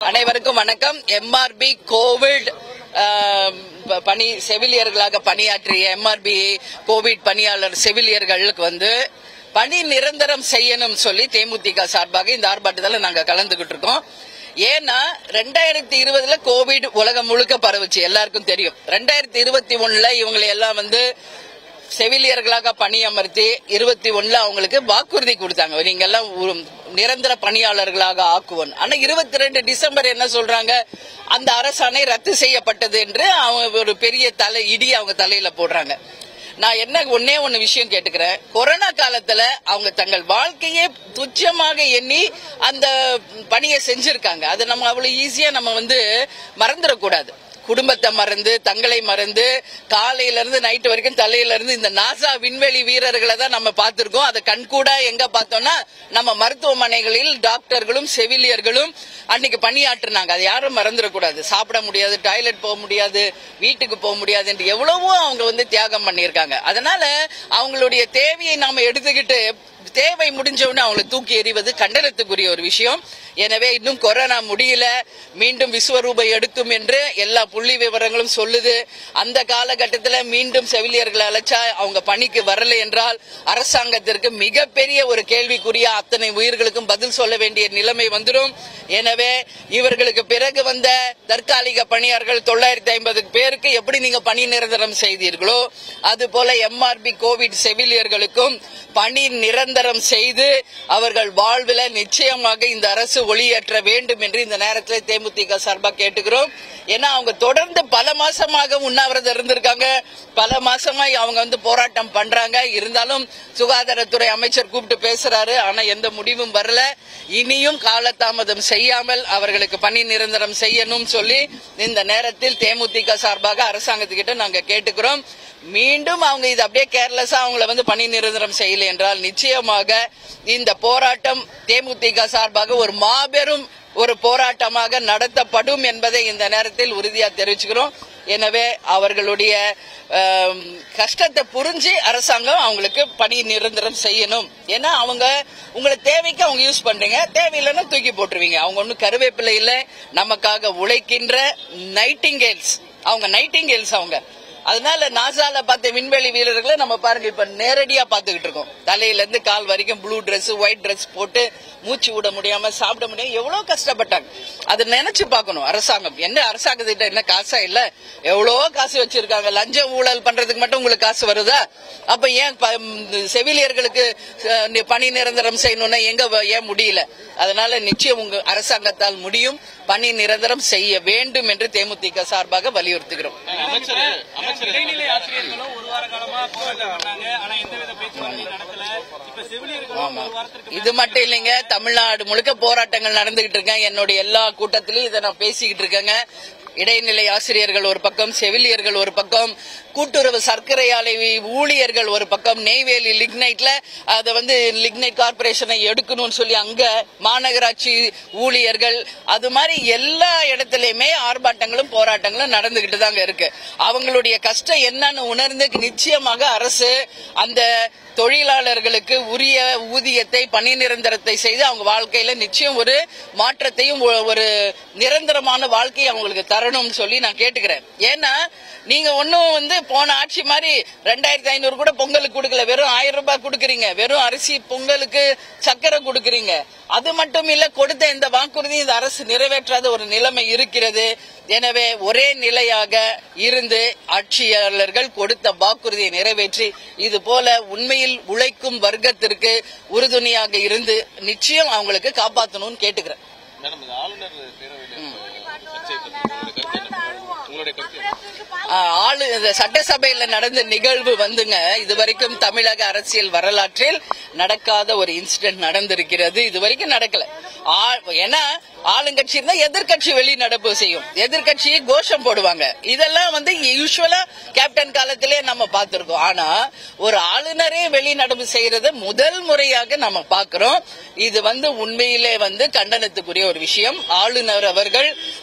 அனைவருக்கும் வணக்கம் MRP Covid ஆம், ப- பணி செவிலியர்களாக பணியாற்றிய எம்ஆர்பி கோவிட் பணியாளர் செவிலியர்களுக்கு வந்து பணி நிரந்தரம் செய்யணும் சொல்லி தேமுதிக சார்பாக இந்த ஆர்ப்பாட்டத்தில் நாங்க கலந்துகிட்டு இருக்கோம் ஏன்னா ரெண்டாயிரத்தி இருபதுல கோவிட் உலகம் முழுக்க பரவுச்சு எல்லாருக்கும் தெரியும் ரெண்டாயிரத்தி இருபத்தி ஒண்ணுல இவங்களை எல்லாம் வந்து செவிலியர்களாக பணியமர்த்தி இருபத்தி ஒண்ணுல அவங்களுக்கு வாக்குறுதி கொடுத்தாங்க நீங்க எல்லாம் ஒரு நிரந்தர பணியாளர்களாக ஆக்குவோம் ஆனா இருபத்தி ரெண்டு டிசம்பர் என்ன சொல்றாங்க அந்த அரசாணை ரத்து செய்யப்பட்டது என்று அவங்க ஒரு பெரிய தலை இடி அவங்க தலையில போடுறாங்க நான் என்ன ஒன்னே ஒன்னு விஷயம் கேட்டுக்கிறேன் கொரோனா காலத்துல அவங்க தங்கள் வாழ்க்கையே துச்சமாக எண்ணி அந்த பணியை செஞ்சிருக்காங்க அது நம்ம அவ்வளவு ஈஸியா நம்ம வந்து மறந்துடக்கூடாது குடும்பத்தை மறந்து தங்களை மறந்து காலையில இருந்து நைட் வரைக்கும் தலையில இருந்து இந்த நாசா விண்வெளி வீரர்களை தான் நம்ம பார்த்திருக்கோம் அதை கண்கூடா எங்க பார்த்தோம்னா நம்ம மருத்துவமனைகளில் டாக்டர்களும் செவிலியர்களும் அன்னைக்கு பணியாற்றினாங்க அதை யாரும் மறந்துடக்கூடாது சாப்பிட முடியாது டாய்லெட் போக முடியாது வீட்டுக்கு போக முடியாது என்று எவ்வளவோ அவங்க வந்து தியாகம் பண்ணியிருக்காங்க அதனால அவங்களுடைய தேவையை நாம எடுத்துக்கிட்டு தேவை முடிஞ்ச உடனே அவங்களை தூக்கி எறிவது கண்டனத்துக்குரிய ஒரு விஷயம் எனவே இன்னும் கொரோனா முடியல மீண்டும் விஸ்வரூபம் எடுக்கும் என்று எல்லா புள்ளி விவரங்களும் சொல்லுது அந்த காலகட்டத்தில் மீண்டும் செவிலியர்களை அழைச்சா அவங்க பணிக்கு வரல என்றால் அரசாங்கத்திற்கு மிகப்பெரிய ஒரு கேள்விக்குரிய அத்தனை உயிர்களுக்கும் பதில் சொல்ல வேண்டிய நிலைமை வந்துடும் எனவே இவர்களுக்கு பிறகு வந்த தற்காலிக பணியாளர்கள் தொள்ளாயிரத்தி ஐம்பது பேருக்கு எப்படி நீங்க பணி நிரந்தரம் செய்தீர்களோ அது போல எம்ஆர்பி கோவிட் செவிலியர்களுக்கும் பணி நிரந்தரம் செய்து அவர்கள் வாழ்வில் நிச்சயமாக இந்த அரசு ஒளியேற்ற வேண்டும் என்று இந்த நேரத்தில் தேமுதிக சார்பாக கேட்டுக்கிறோம் ஏன்னா அவங்க தொடர்ந்து பல மாசமாக உண்ணாவிரதம் இருந்திருக்காங்க பல மாசமா அவங்க வந்து போராட்டம் பண்றாங்க இருந்தாலும் சுகாதாரத்துறை அமைச்சர் கூப்பிட்டு பேசுறாரு ஆனா எந்த முடிவும் வரல இனியும் காலதாமதம் செய்யாமல் அவர்களுக்கு பணி நிரந்தரம் செய்யணும் சொல்லி இந்த நேரத்தில் தேமுதிக சார்பாக அரசாங்கத்துக்கிட்ட நாங்க கேட்டுக்கிறோம் மீண்டும் அவங்க இது அப்படியே கேர்லெஸ்ஸா அவங்கள வந்து பணி நிரந்தரம் செய்யல என்றால் நிச்சயமாக இந்த போராட்டம் தேமுதிக சார்பாக ஒரு மாபெரும் ஒரு போராட்டமாக நடத்தப்படும் என்பதை இந்த நேரத்தில் உறுதியா தெரிவிச்சுக்கிறோம் எனவே அவர்களுடைய ஆம், கஷ்டத்தை புரிஞ்சு அரசாங்கம் அவங்களுக்கு பணி நிரந்தரம் செய்யணும் ஏன்னா அவங்க உங்களை தேவைக்கு அவங்க யூஸ் பண்றீங்க தேவையில்லைன்னா தூக்கி போட்டுருவீங்க அவங்க ஒன்றும் கருவேப்பிலை இல்லை நமக்காக உழைக்கின்ற நைட்டிங்கேல்ஸ் அவங்க நைட்டிங்கேல்ஸ் அவங்க அதனால நாசால பார்த்த விண்வெளி வீரர்களை நம்ம பாருங்க இப்ப நேரடியா பாத்துக்கிட்டு இருக்கோம் தலையில இருந்து கால் வரைக்கும் ப்ளூ Dress ஒயிட் Dress போட்டு மூச்சு விட முடியாம சாப்பிட முடியாம எவ்வளவு கஷ்டப்பட்டாங்க அதை நினைச்சு பார்க்கணும் அரசாங்கம் என்ன அரசாங்கத்திட்ட என்ன காசா இல்ல எவ்வளவோ காசு வச்சிருக்காங்க லஞ்சம் ஊழல் பண்றதுக்கு மட்டும் உங்களுக்கு காசு வருதா அப்ப ஏன் ப- ம், செவிலியர்களுக்கு அஹ், நி- பணி நிரந்தரம் செய்யணும்னா எங்க வ- ஏன் முடியல அதனால நிச்சயம் உங்க அரசாங்கத்தால் முடியும் பணி நிரந்தரம் செய்ய வேண்டும் என்று தேமுதிக சார்பாக வலியுறுத்துகிறோம் அமைச்சர் அமைச்சர் இடைநிலை ஆசிரியர்களும் ஒரு வார காலமா போராட்டம் பண்ணாங்க ஆனா எந்தவித பேச்சுவார்த்தையும் நடத்தல இப்ப செவிலியர்களும் ஒரு வாரத்திற்கு இது மட்டும் இல்லைங்க தமிழ்நாடு முழுக்க போராட்டங்கள் நடந்துகிட்டு இருக்கேன் என்னுடைய எல்லா கூட்டத்திலயும் இதை நான் பேசிக்கிட்டு இருக்கேங்க இடைநிலை ஆசிரியர்கள் ஒரு பக்கம் செவிலியர்கள் ஒரு பக்கம் கூட்டுறவு சர்க்கரை ஆலை ஊழியர்கள் ஒரு பக்கம் நெய்வேலி லிக்னைட்ல அதை வந்து லிக்னைட் கார்பரேஷனை எடுக்கணும்னு சொல்லி அங்க மாநகராட்சி ஊழியர்கள் அது மாதிரி எல்லா இடத்துலயுமே ஆர்ப்பாட்டங்களும் போராட்டங்களும் நடந்துகிட்டு தாங்க இருக்கு அவங்களுடைய கஷ்டம் என்னன்னு உணர்ந்து நிச்சயமாக அரசு அந்த தொழிலாளர்களுக்கு உரிய ஊதியத்தை பணி நிரந்தரத்தை செய்து அவங்க வாழ்க்கையில நிச்சயம் ஒரு மாற்றத்தையும் ஒ- ஒரு நிரந்தரமான வாழ்க்கையை அவங்களுக்கு தரணும்னு சொல்லி நான் கேட்டுக்கிறேன் ஏன்னா நீங்க ஒன்னும் வந்து போன ஆட்சி மாதிரி ரெண்டாயிரத்தி ஐநூறு கூட பொங்கலுக்கு கொடுக்கல வெறும் ஆயிரம் ரூபாய் கொடுக்கறீங்க வெறும் அரிசி பொங்கலுக்கு சக்கரை கொடுக்கறீங்க அது மட்டும் இல்ல கொடுத்த இந்த வாக்குறுதி இந்த அரசு நிறைவேற்றாத ஒரு நிலைமை இருக்கிறது எனவே ஒரே நிலையாக இருந்து ஆட்சியாளர்கள் கொடுத்த வாக்குறுதியை நிறைவேற்றி இது போல உண்மையில் உழைக்கும் வர்க்கத்திற்கு உறுதுணையாக இருந்து நிச்சயம் அவங்களுக்கு காப்பாற்றணும்னு கேட்டுக்கிறேன் மேடம் இந்த ஆளுநர் பேரவையில் சர்ச்சை பத்தி உங்களுடைய கருத்து என்ன உங்களுடைய கருத்து என்ன? ஆஹ், ஆளு இந்த சட்டசபையில நடந்த நிகழ்வு வந்துங்க இதுவரைக்கும் தமிழக அரசியல் வரலாற்றில் நடக்காத ஒரு இன்சிடென்ட் நடந்திருக்கிறது இதுவரைக்கும் நடக்கல ஆ- ஏன்னா ஆளுங்கட்சி இருந்தா எதிர்க்கட்சி வெளிநடப்பு செய்யும் எதிர்க்கட்சி கோஷம் போடுவாங்க இதெல்லாம் வந்து யூஸ்வலா கேப்டன் காலத்திலே நம்ம பார்த்திருக்கோம் ஆனா ஒரு ஆளுநரே வெளிநடப்பு செய்யறத முதல் முறையாக நம்ம பார்க்கிறோம் இது வந்து உண்மையிலே வந்து கண்டனத்துக்குரிய ஒரு விஷயம் ஆளுநர் அவர்கள்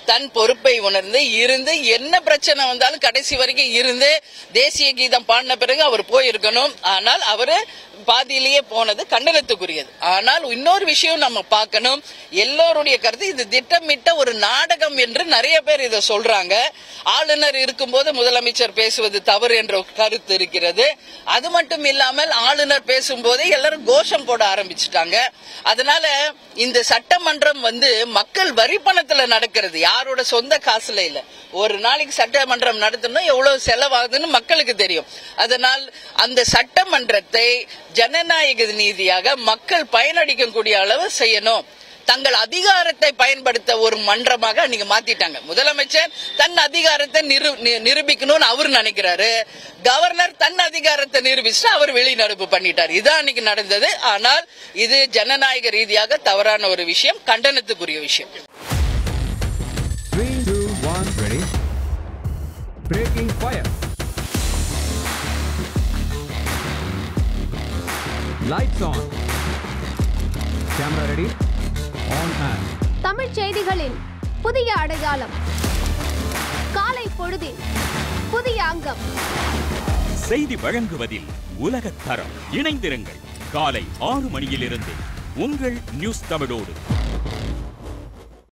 தன் பொறுப்பை உணர்ந்து இருந்து என்ன பிரச்சனை வந்தாலும் கடைசி வரைக்கும் இருந்து தேசிய கீதம் பாடின பிறகு அவர் போயிருக்கணும் ஆனால் அவரு பாதியிலேயே போனது கண்டனத்துக்குரியது ஆனால் இன்னொரு விஷயம் நம்ம பார்க்கணும் எல்லோருடைய கருத்து இது திட்டமிட்ட ஒரு நாடகம் என்று நிறைய பேர் இதை சொல்றாங்க ஆளுநர் இருக்கும்போது முதலமைச்சர் பேசுவது தவறு என்ற ஒரு கருத்து இருக்கிறது அது மட்டும் இல்லாமல் ஆளுநர் பேசும்போதே எல்லாரும் கோஷம் போட ஆரம்பிச்சுட்டாங்க அதனால இந்த சட்டமன்றம் வந்து மக்கள் வரி பணத்துல நடக்கிறது யாரோட சொந்த காசுல இல்ல ஒரு நாளைக்கு சட்டமன்றம் நடத்தணும் எவ்வளவு செலவாகுதுன்னு மக்களுக்கு தெரியும் அதனால் அந்த சட்டமன்றத்தை ஜனநாயக நீதியாக மக்கள் பயனடிக்கக்கூடிய அளவு செய்யணும் தங்கள் அதிகாரத்தை பயன்படுத்த ஒரு மன்றமாக நீங்க மாத்திட்டாங்க முதலமைச்சர் தன் அதிகாரத்தை நிரு- நி- நிரூபிக்கணும்னு அவர் நினைக்கிறாரு கவர்னர் தன் அதிகாரத்தை நிரூபிச்சுட்டு அவர் வெளிநடப்பு பண்ணிட்டார் இதான் அன்னைக்கு நடந்தது ஆனால் இது ஜனநாயக ரீதியாக தவறான ஒரு விஷயம் கண்டனத்துக்குரிய விஷயம் Three, two, one, ready. Breaking fire. Lights on. Camera ready. On and. தமிழ்ச் செய்திகளின் புதிய அடையாளம் காலை பொழுதின் புதிய அங்கம் செய்தி வழங்குவதில் உலகத் தரம் இணைந்திருங்கள் காலை ஆறு மணியிலிருந்து உங்கள் நியூஸ் தமிழோடு